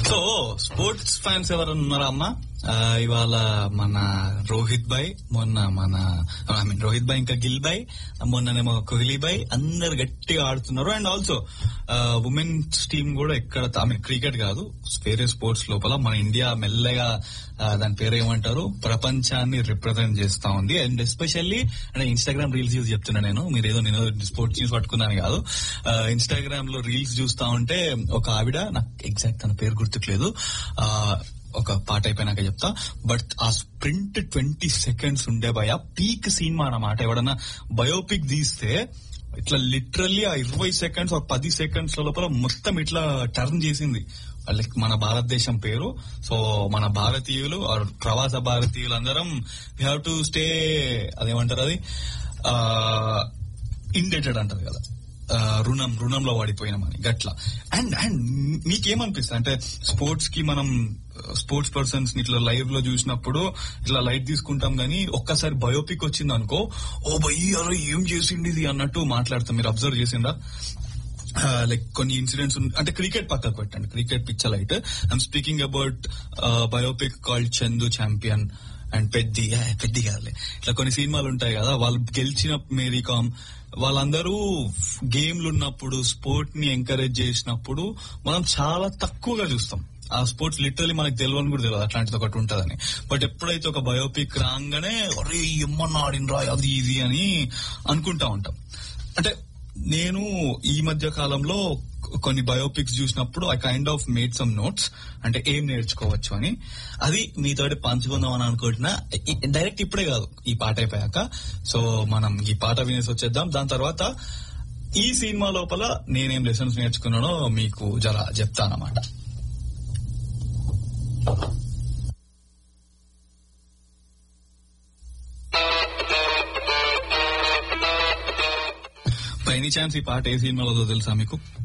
so sports fans ఎవరైనా ఉన్నారా అమ్మా ఆ, ఇవాళ మన రోహిత్ భాయ్ మొన్న మన ఐ మీన్ రోహిత్ భాయ్ ఇంకా గిల్ భాయ్ మొన్ననేమో కోహ్లీ భాయ్ అందరు గట్టిగా ఆడుతున్నారు అండ్ ఆల్సో ఉమెన్స్ టీమ్ కూడా ఎక్కడ ఐ మీన్ క్రికెట్ కాదు వేరే స్పోర్ట్స్ లోపల మన ఇండియా మెల్లగా ఆ, దాని పేరు ఏమంటారు ప్రపంచాన్ని రిప్రజెంట్ చేస్తా ఉంది అండ్ ఎస్పెషల్లీ అంటే ఇన్స్టాగ్రామ్ రీల్స్ చూసి చెప్తున్నా నేను మీరు ఏదో నేను స్పోర్ట్స్ న్యూస్ పట్టుకున్నాను కాదు ఇన్స్టాగ్రామ్ లో రీల్స్ చూస్తా ఉంటే ఒక ఆవిడ నాకు ఎగ్జాక్ట్ తన పేరు గుర్తుకులేదు ఆ, ఒక పాట అయిపోయినాక చెప్తా బట్ ఆ స్ప్రింట్ ట్వంటీ సెకండ్స్ ఉండే భయ పీక్ సినిమా అన్నమాట ఎవడన్నా బయోపిక్ తీస్తే ఇట్లా లిటరల్లీ ఆ ఇరవై సెకండ్స్ ఒక పది సెకండ్స్ లోపల మొత్తం ఇట్లా టర్న్ చేసింది లైక్ మన భారతదేశం పేరు సో మన భారతీయులు or ప్రవాస భారతీయులు అందరం వీ హ్యావ్ టు స్టే అదేమంటారు అది ఇండేటెడ్ అంటారు కదా ఆ, రుణం రుణంలో వాడిపోయినామని గట్ల అండ్ అండ్ మీకేమనిపిస్తుంది అంటే స్పోర్ట్స్ కి మనం స్పోర్ట్స్ పర్సన్స్ ని ఇట్లా లైవ్ లో చూసినప్పుడు ఇట్లా లైట్ తీసుకుంటాం గానీ ఒక్కసారి బయోపిక్ వచ్చింది అనుకో ఓ భయ్ అరే ఏం చేసింది ఇది అన్నట్టు మాట్లాడతాం మీరు అబ్జర్వ్ చేసిందా లైక్ కొన్ని ఇన్సిడెంట్స్ అంటే క్రికెట్ పక్కకు పెట్టండి cricket picture light I'm speaking about biopic called Chandu champion and Peddi ఏ, పెద్ది కాదులే ఇట్లా కొన్ని సినిమాలు ఉంటాయి కదా వాళ్ళు గెలిచిన మేరీకామ్ వాళ్ళందరూ గేమ్లు ఉన్నప్పుడు స్పోర్ట్ ని ఎంకరేజ్ చేసినప్పుడు మనం చాలా తక్కువగా చూస్తాం ఆ స్పోర్ట్స్ లిటరలీ మనకు తెలియని కూడా తెలియదు అట్లాంటిది ఒకటి ఉంటదని బట్ ఎప్పుడైతే ఒక బయోపిక్ రాగానే అరే ఎమ్మన్నా ఆడినరా అది ఇది అని అనుకుంటా ఉంటాం అంటే నేను ఈ మధ్య కాలంలో కొన్ని బయోపిక్స్ చూసినప్పుడు I kind of made some notes అంటే ఏం నేర్చుకోవచ్చు అని అది మీతోటి పంచుకుందాం అని అనుకుంటున్నా డైరెక్ట్ ఇప్పుడే కాదు ఈ పాట అయిపోయాక సో మనం ఈ పాట వినేసి వచ్చేద్దాం దాని తర్వాత ఈ సినిమా లోపల నేనేం లెసన్స్ నేర్చుకున్నానో మీకు జర చెప్తానమాట బై ఎనీ ఛాన్స్ ఈ పాట ఏ సినిమాలో తెలుసా మీకు